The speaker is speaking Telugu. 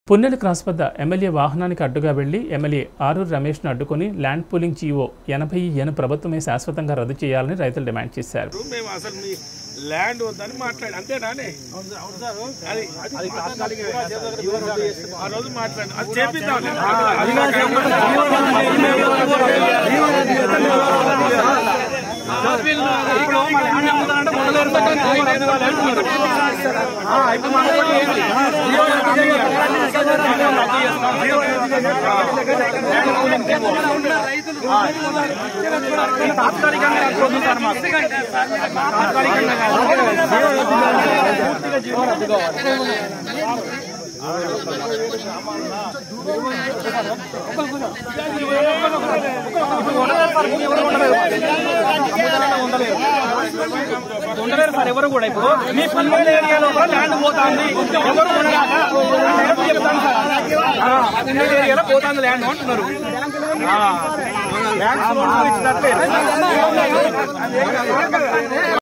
పున్నెల క్రాస్ వద్ద ఎమ్మెల్యే వాహనానికి అడ్డుగా వెళ్లి ఎమ్మెల్యే ఆరూరు రమేష్ను అడ్డుకొని ల్యాండ్ పూలింగ్ జీవో ఎనభై ఎను ప్రభుత్వమే శాశ్వతంగా రద్దు చేయాలని రైతులు డిమాండ్ చేశారు మేము అసలు మీ ల్యాండ్ వద్దని మాట్లాడి అంతేనానే అది ఆ రోజు మాట్లాడి అది చేపిద్దాం ఉండలేరు సార్ ఎవరు కూడా ఇప్పుడు మీ పుల్మేల ఏరియాలో కూడా ల్యాండ్ పోతుంది ఎవరు ఉండరాక ఎవరు చెప్తాను సార్ ఆ, పుల్మేల ఏరియాలో పోతుంది ల్యాండ్ అంటున్నారు ఆ, బ్యాంక్స్ లోన్ ఇచ్చినట్లే